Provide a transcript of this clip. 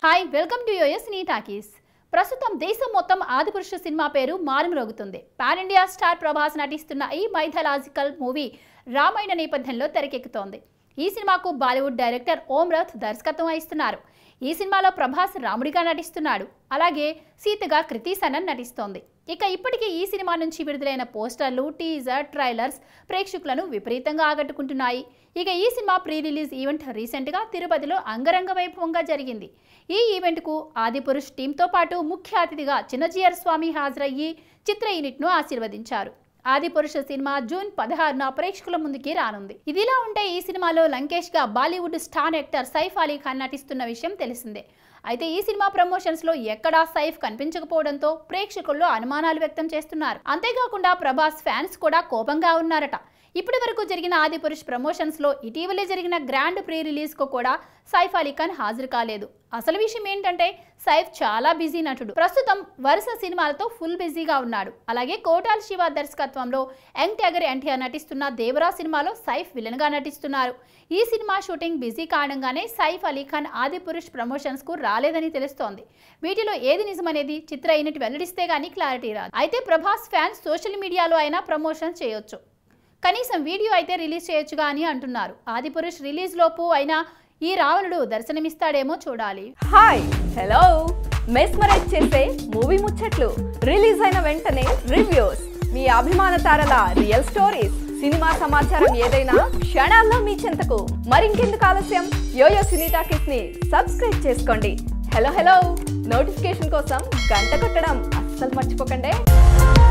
hi welcome to యోయస్ నీ talkies ప్రస్తుతం దేశం మొత్తం ఆదిపురుష సినిమా పేరు మారుమ్రోగుతుంది పాన్ ఇండియా స్టార్ ప్రభాస్ నటిస్తున్న ఈ మైథలాజికల్ మూవీ రామాయణ నేపథ్యంలో తెరకెక్కుతోంది ఈ సినిమాకు బాలీవుడ్ డైరెక్టర్ ఓం రథ్ దర్శకత్వం వహిస్తున్నారు ఈ సినిమాలో ప్రభాస్ రాముడిగా నటిస్తున్నాడు అలాగే సీతగా కృతి సనన్ నటిస్తోంది ఇక ఇప్పటికే ఈ సినిమా నుంచి విడుదలైన పోస్టర్లు టీజర్ ట్రైలర్స్ ప్రేక్షకులను విపరీతంగా ఆకట్టుకుంటున్నాయి ఇక ఈ సినిమా ప్రీ రిలీజ్ ఈవెంట్ రీసెంట్గా తిరుపతిలో అంగరంగ వైభవంగా జరిగింది ఈ ఈవెంట్కు ఆదిపురుష్ టీంతో పాటు ముఖ్య అతిథిగా చిన్నజీయర్ స్వామి హాజరయ్యి చిత్ర యూనిట్ను ఆశీర్వదించారు ఆదిపురుష సినిమా జూన్ పదహారున ప్రేక్షకుల ముందుకి రానుంది ఇదిలా ఉంటే ఈ సినిమాలో లంకేష్ గా Bollywood star actor Saif Ali Khan నటిస్తున్న విషయం తెలిసిందే అయితే ఈ సినిమా ప్రమోషన్స్ లో ఎక్కడా సైఫ్ కనిపించకపోవడంతో ప్రేక్షకుల్లో అనుమానాలు వ్యక్తం చేస్తున్నారు అంతేకాకుండా ప్రభాస్ ఫ్యాన్స్ కూడా కోపంగా ఉన్నారట ఇప్పటి వరకు జరిగిన ఆదిపురుష్ ప్రమోషన్స్ లో ఇటీవలే జరిగిన గ్రాండ్ ప్రీ రిలీజ్ కు కూడా సైఫ్ అలీ ఖాన్ హాజరు కాలేదు అసలు విషయం ఏంటంటే సైఫ్ చాలా బిజీ నటుడు ప్రస్తుతం వరుస సినిమాలతో ఫుల్ బిజీగా ఉన్నాడు అలాగే కోటాల్ శివ దర్శకత్వంలో యంగ్ టైగర్ ఎన్టీఆర్ నటిస్తున్న దేవరా సినిమాలో సైఫ్ విలన్ గా నటిస్తున్నారు ఈ సినిమా షూటింగ్ బిజీ కారణంగానే సైఫ్ అలీ ఖాన్ ఆదిపురుష్ ప్రమోషన్స్ కు రాలేదని తెలుస్తోంది వీటిలో ఏది నిజమనేది చిత్ర యూనిట్ వెల్లడిస్తే గానీ క్లారిటీ రాదు అయితే ప్రభాస్ ఫ్యాన్స్ సోషల్ మీడియాలో అయినా ప్రమోషన్ చేయొచ్చు కనీసం వీడియో అయితే రిలీజ్ చేయొచ్చుగా అని అంటున్నారు ఆదిపురుష్ రిలీజ్ లోపు అయినా ఈ రావణుడు దర్శనమిస్తాడేమో చూడాలి హాయ్ హలో మెస్మరైజ్ చేసే మూవీ ముచ్చట్లు రిలీజ్ అయిన వెంటనే రివ్యూస్ మీ అభిమాన తారల రియల్ స్టోరీస్ సినిమా సమాచారం ఏదైనా క్షణాల్లో మీ చెంతకు మరింకెందుకు ఆలస్యం యోయో సినీ టాకీస్ ని సబ్స్క్రైబ్ చేసుకోండి హలో హలో నోటిఫికేషన్ కోసం గంట కొట్టడం అస్సలు మర్చిపోకండి